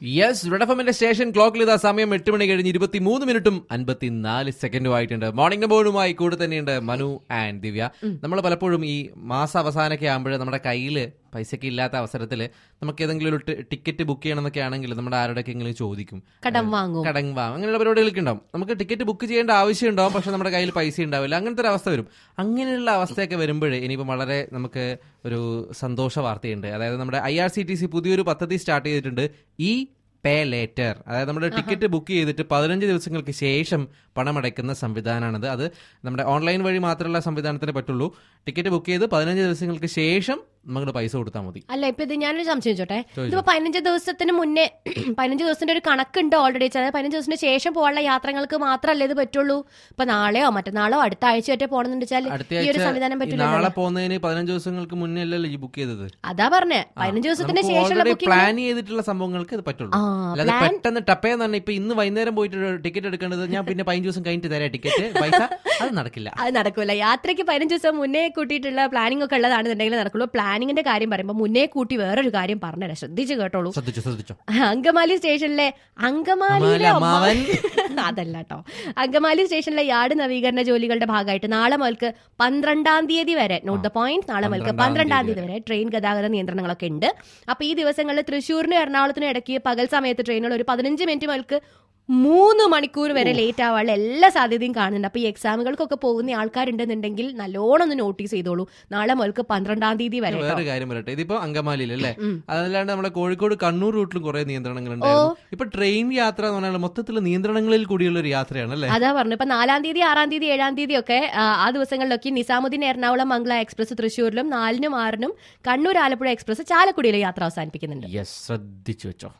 Yes റെഡഫമിന്റെ station ക്ലോക്കിൽ ഇതാ സമയം എട്ട് മണി കഴിഞ്ഞ് ഇരുപത്തി മൂന്ന് മിനിറ്റും അൻപത്തിനാല് സെക്കൻഡും ആയിട്ടുണ്ട് മോർണിംഗ് ബോർഡുമായി കൂടെ തന്നെയുണ്ട് മനു ആൻഡ് ദിവ്യ നമ്മൾ പലപ്പോഴും ഈ മാസ അവസാനമൊക്കെ ആകുമ്പോൾ നമ്മുടെ കയ്യിൽ പൈസയ്ക്ക് ഇല്ലാത്ത അവസരത്തിൽ നമുക്ക് ഏതെങ്കിലും ഒരു ടി- ടിക്കറ്റ് ബുക്ക് ചെയ്യണമെന്നൊക്കെ ആണെങ്കിൽ നമ്മുടെ ആരുടെക്കെങ്കിലും ചോദിക്കും കടം വാങ്ങും കടം വാങ്ങും അങ്ങനെയുള്ള പരിപാടികളൊക്കെ ഉണ്ടാവും നമുക്ക് ടിക്കറ്റ് ബുക്ക് ചെയ്യേണ്ട ആവശ്യം ഉണ്ടാവും പക്ഷെ നമ്മുടെ കയ്യിൽ പൈസ ഉണ്ടാവില്ല അങ്ങനത്തെ ഒരു അവസ്ഥ വരും അങ്ങനെയുള്ള അവസ്ഥയൊക്കെ വരുമ്പോഴേ ഇനിയിപ്പോൾ വളരെ നമുക്ക് ഒരു സന്തോഷ വാർത്തയുണ്ട് അതായത് നമ്മുടെ I R C T C പുതിയൊരു പദ്ധതി സ്റ്റാർട്ട് ചെയ്തിട്ടുണ്ട് ഈ പേ ലേറ്റർ അതായത് നമ്മുടെ ടിക്കറ്റ് ബുക്ക് ചെയ്തിട്ട് പതിനഞ്ച് ദിവസങ്ങൾക്ക് ശേഷം പണമടയ്ക്കുന്ന സംവിധാനമാണിത് അത് നമ്മുടെ ഓൺലൈൻ വഴി മാത്രമുള്ള സംവിധാനത്തിന് പറ്റുള്ളൂ ടിക്കറ്റ് ബുക്ക് ചെയ്ത് പതിനഞ്ച് ദിവസങ്ങൾക്ക് ശേഷം നമുക്ക് പൈസ കൊടുത്താൽ മതി അല്ല ഇപ്പൊ ഇത് ഞാനൊരു സംശയം ചോട്ടെ ഇതിപ്പോ പതിനഞ്ച് ദിവസത്തിന് മുന്നേ പതിനഞ്ച് ദിവസത്തിന്റെ ഒരു കണക്കുണ്ട് ഓൾറെഡി അതായത് പതിനഞ്ച് ദിവസത്തിന് ശേഷം പോകാനുള്ള യാത്രകൾക്ക് മാത്രമല്ലേ ഇത് പറ്റുള്ളൂ ഇപ്പൊ നാളെയോ മറ്റന്നാളോ അടുത്ത ആഴ്ച വരെ പോകണമെന്ന് വെച്ചാൽ അടുത്ത ഈ ഒരു ആഴ്ച സംവിധാനം ഈ പറ്റില്ല നാളെ പോകുന്നതിന് പതിനഞ്ച് ദിവസങ്ങൾക്ക് മുന്നേ അല്ലല്ലോ ഈ ബുക്ക് ചെയ്തത് അതാ പറഞ്ഞേ പതിനഞ്ച് ദിവസത്തിന് നമുക്ക് ശേഷമുള്ള already ബുക്കിംഗ് പ്ലാൻ ചെയ്തിട്ടുള്ള സംഭവങ്ങൾക്ക് ഇത് പറ്റുള്ളൂ ആ, അല്ലാതെ plan- പെട്ടെന്ന് ടപ്പേന്ന് പറഞ്ഞാൽ ഇപ്പൊ ഇന്ന് വൈകുന്നേരം പോയിട്ട് ടിക്കറ്റ് എടുക്കേണ്ടത് ഞാൻ പിന്നെ പതിനഞ്ച് ദിവസം കഴിഞ്ഞിട്ട് തരാം ടിക്കറ്റ് പൈസ അത് നടക്കില്ല അത് നടക്കൂല യാത്രയ്ക്ക് പതിനഞ്ച് ദിവസം മുന്നേ കൂട്ടിയിട്ടുള്ള പ്ലാനിംഗ് ഒക്കെ ഉള്ളതാണെന്നുണ്ടെങ്കിൽ നടക്കുള്ളൂ പ്ലാനിങ്ങിന്റെ കാര്യം പറയുമ്പോൾ മുന്നേ കൂട്ടി വേറൊരു കാര്യം പറഞ്ഞുതരാം ശ്രദ്ധിച്ചു കേട്ടോളൂ ശ്രദ്ധിച്ചോ ശ്രദ്ധിച്ചോ അങ്കമാലി സ്റ്റേഷനിലെ അങ്കമാലിയിലെ അമ്മാവൻ. അമ്മ- അതല്ല കേട്ടോ അങ്കമാലി സ്റ്റേഷനിലെ യാർഡ് നവീകരണ ജോലികളുടെ ഭാഗമായിട്ട് നാളെ മുതൽക്ക് പന്ത്രണ്ടാം തീയതി വരെ നോട്ട് ദ പോയിന്റ് നാളെ മുതൽക്ക് പന്ത്രണ്ടാം പന്ത്രണ്ടാം തീയതി തീയതി വരെ ട്രെയിൻ ഗതാഗത നിയന്ത്രണങ്ങളൊക്കെ ഉണ്ട് അപ്പൊ ഈ ദിവസങ്ങളിൽ തൃശ്ശൂരിനും എറണാകുളത്തിനും ഇടയ്ക്ക് പകൽ സമയത്ത് ട്രെയിനുകൾ ഒരു പതിനഞ്ച് മിനിറ്റ് മുതൽക്ക് മൂന്ന് മണിക്കൂർ വരെ ലേറ്റ് ആവാനുള്ള എല്ലാ സാധ്യതയും കാണുന്നുണ്ട് അപ്പൊ ഈ എക്സാമുകൾക്കൊക്കെ പോകുന്ന ആൾക്കാരുണ്ടെന്നുണ്ടെങ്കിൽ നല്ലോണം ഒന്ന് നോട്ടീസ് ചെയ്തോളൂ നാളെ മുതൽക്ക് പന്ത്രണ്ടാം തീയതി വരെ കേട്ടോ. വേറെ കാര്യം പറയട്ടെ ഇതിപ്പോ അങ്കമാലിയിൽ അല്ലേ അതല്ലാണ്ട് നമ്മുടെ കോഴിക്കോട് കണ്ണൂർ റൂട്ടിലും കുറെ നിയന്ത്രണങ്ങൾ ഉണ്ടായിരുന്നു ഇപ്പൊ ട്രെയിൻ യാത്ര എന്ന് പറഞ്ഞാൽ മൊത്തത്തിൽ നിയന്ത്രണങ്ങളിൽ കൂടിയുള്ള ഒരു യാത്രയാണ് അല്ലേ അതാ പറഞ്ഞു ഇപ്പൊ നാലാം തീയതി ആറാം തീയതി ഏഴാം തീയതി ഒക്കെ ആ, ആ ദിവസങ്ങളിലൊക്കെ നിസാമുദ്ദീൻ എറണാകുളം മംഗള എക്സ്പ്രസ് തൃശ്ശൂരിലും നാലിനും ആറിനും കണ്ണൂർ ആലപ്പുഴ എക്സ്പ്രസ് ചാലക്കുടിയിലും യാത്ര അവസാനിപ്പിക്കുന്നുണ്ട് യെസ് ശ്രദ്ധിച്ചു വെച്ചോ